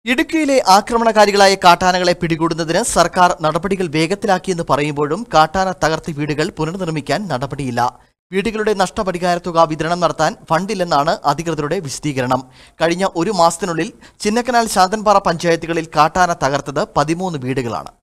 ഇടുക്കിയിലെ ആക്രമണകാരികളായ കാട്ടാനകളെ പിടികൂടുന്നതിന് സർക്കാർ നടപടികൾ വേഗത്തിലാക്കിയെന്ന് പറയുമ്പോഴും കാട്ടാന തകർത്ത വീടുകൾ പുനർനിർമ്മിക്കാൻ നടപടിയില്ല വീടുകളുടെ നഷ്ടപരിഹാര തുക വിതരണം നടത്താൻ ഫണ്ടില്ലെന്നാണ് അധികൃതരുടെ വിശദീകരണം കഴിഞ്ഞ ഒരു മാസത്തിനുള്ളിൽ ചിന്നക്കനാൽ ശാന്തൻപാറ പഞ്ചായത്തുകളിൽ കാട്ടാന തകർത്തത് പതിമൂന്ന് വീടുകളാണ്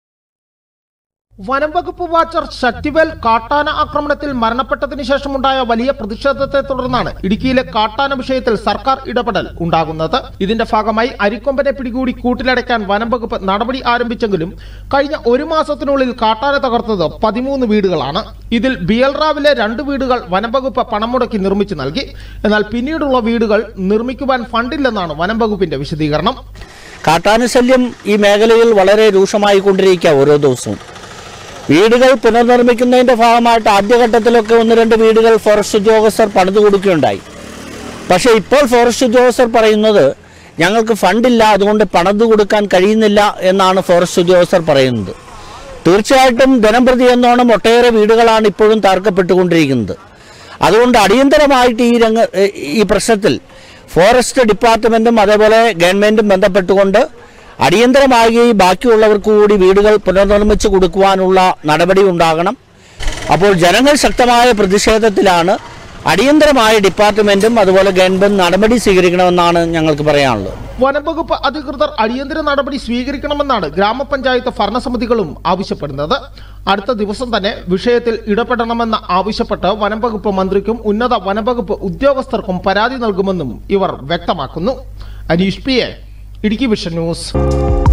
വനം വകുപ്പ് വാച്ചർ ശക്തിവേൽ കാട്ടാന ആക്രമണത്തിൽ മരണപ്പെട്ടതിനു ശേഷമുണ്ടായ വലിയ പ്രതിഷേധത്തെ തുടർന്നാണ് ഇടുക്കിയിലെ കാട്ടാന വിഷയത്തിൽ സർക്കാർ ഇടപെടൽ ഉണ്ടാകുന്നത് ഇതിന്റെ ഭാഗമായി അരിക്കൊമ്പനെ പിടികൂടി കൂട്ടിലടയ്ക്കാൻ വനം വകുപ്പ് നടപടി ആരംഭിച്ചെങ്കിലും കഴിഞ്ഞ ഒരു മാസത്തിനുള്ളിൽ കാട്ടാന തകർത്തത് പതിമൂന്ന് വീടുകളാണ് ഇതിൽ ബിയൽറാവിലെ രണ്ട് വീടുകൾ വനം വകുപ്പ് പണം മുടക്കി നിർമ്മിച്ചു നൽകി എന്നാൽ പിന്നീടുള്ള വീടുകൾ നിർമ്മിക്കുവാൻ ഫണ്ടില്ലെന്നാണ് വനം വകുപ്പിന്റെ വിശദീകരണം കാട്ടാനശല്യം ഈ മേഖലയിൽ വളരെ രൂക്ഷമായി കൊണ്ടിരിക്കുക ഓരോ ദിവസവും വീടുകൾ പുനർനിർമ്മിക്കുന്നതിന്റെ ഭാഗമായിട്ട് ആദ്യഘട്ടത്തിലൊക്കെ ഒന്ന് രണ്ട് വീടുകൾ ഫോറസ്റ്റ് ഉദ്യോഗസ്ഥർ പണിതു കൊടുക്കുകയുണ്ടായി പക്ഷേ ഇപ്പോൾ ഫോറസ്റ്റ് ഉദ്യോഗസ്ഥർ പറയുന്നത് ഞങ്ങൾക്ക് ഫണ്ടില്ല അതുകൊണ്ട് പണിതു കൊടുക്കാൻ കഴിയുന്നില്ല എന്നാണ് ഫോറസ്റ്റ് ഉദ്യോഗസ്ഥർ പറയുന്നത് തീർച്ചയായിട്ടും ദിനം പ്രതി എന്നോണം ഒട്ടേറെ വീടുകളാണ് ഇപ്പോഴും തകർക്കപ്പെട്ടുകൊണ്ടിരിക്കുന്നത് അതുകൊണ്ട് അടിയന്തരമായിട്ട് ഈ രംഗ ഈ പ്രശ്നത്തിൽ ഫോറസ്റ്റ് ഡിപ്പാർട്ട്മെന്റും അതേപോലെ ഗവൺമെന്റും ബന്ധപ്പെട്ടുകൊണ്ട് അടിയന്തരമായി ബാക്കിയുള്ളവർക്ക് കൂടി വീടുകൾ പുനർനിർമ്മിച്ചു കൊടുക്കുവാനുള്ള നടപടി ഉണ്ടാകണം അപ്പോൾ ജനങ്ങൾ ശക്തമായ പ്രതിഷേധത്തിലാണ് അടിയന്തരമായ ഡിപ്പാർട്ട്മെന്റും അതുപോലെ ഗവൺമെന്റ് നടപടി സ്വീകരിക്കണമെന്നാണ് ഞങ്ങൾക്ക് പറയാനുള്ളത് വനം വകുപ്പ് അധികൃതർ അടിയന്തര നടപടി സ്വീകരിക്കണമെന്നാണ് ഗ്രാമപഞ്ചായത്ത് ഭരണസമിതികളും ആവശ്യപ്പെടുന്നത് അടുത്ത ദിവസം തന്നെ വിഷയത്തിൽ ഇടപെടണമെന്ന് ആവശ്യപ്പെട്ട് വനം വകുപ്പ് മന്ത്രിക്കും ഉന്നത വനം വകുപ്പ് ഉദ്യോഗസ്ഥർക്കും പരാതി നൽകുമെന്നും ഇവർ വ്യക്തമാക്കുന്നു Aneesh P A Idukki vision news